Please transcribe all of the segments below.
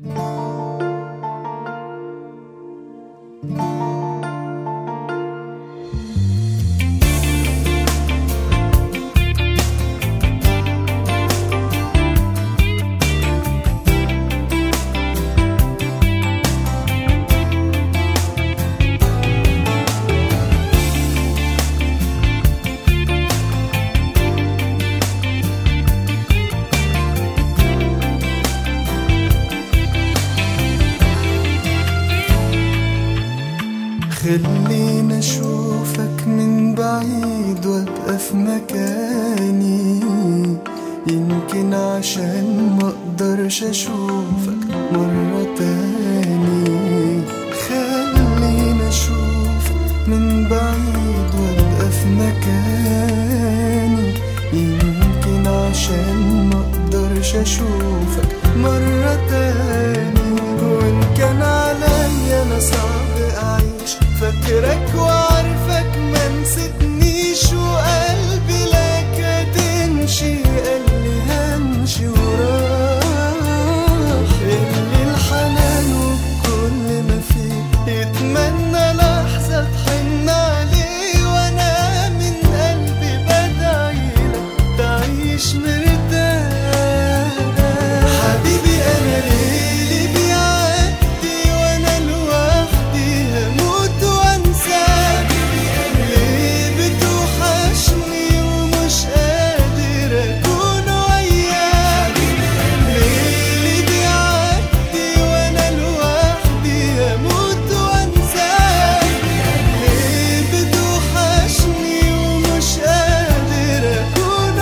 خلينا اشوفك من بعيد وابقى في مكاني يمكن عشان ما اقدرش اشوفك مرة تاني خلينا اشوفك من بعيد وابقى في مكاني يمكن عشان ما اقدرش اشوفك مرة تاني وان كان عليا انا صعب اعيش فاكرك وعارفك ما نسيتنيش وقلبي لك هتمشي قال لي همشي وراك اللي الحنان وكل ما فيه يتمنى لحظة تحن عليه وانا من قلبي بدعيلك تعيش مرتاح حبيبي انا ليلي بيعدي وانا لوحدي هموت وانساك ليه بتوحشني ومش قادر اكون وياك ليلي بيعدي وانا لوحدي هموت وانساك ليه بتوحشني ومش قادر اكون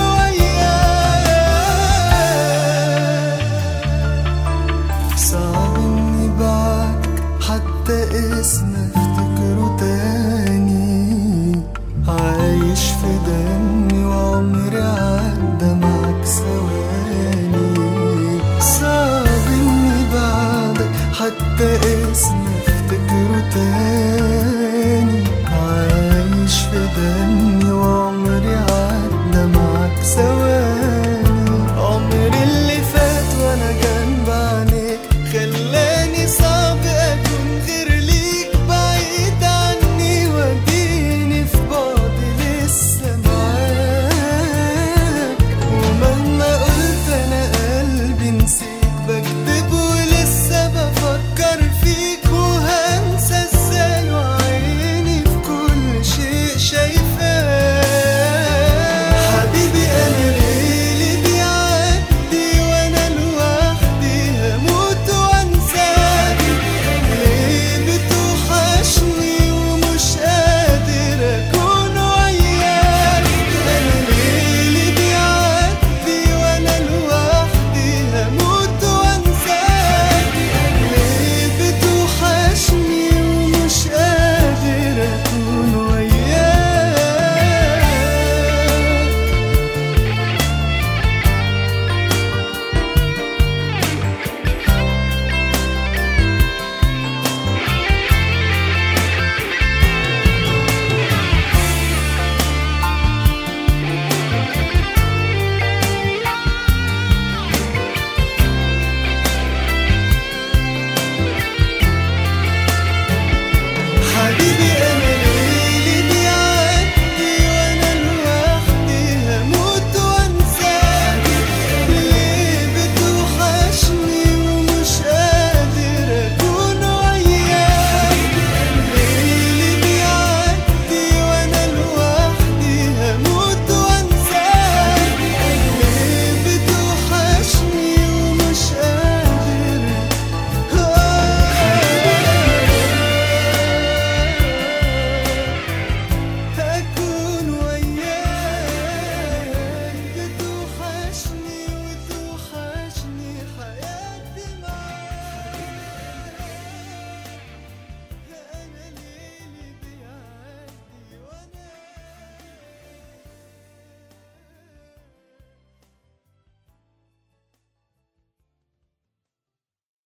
وياك صعب اني بعدك حتى اسم افتكره تاني عايش في دمي وعمري عدى معاك ثواني صعب اني بعدك حتى اسم افتكره تاني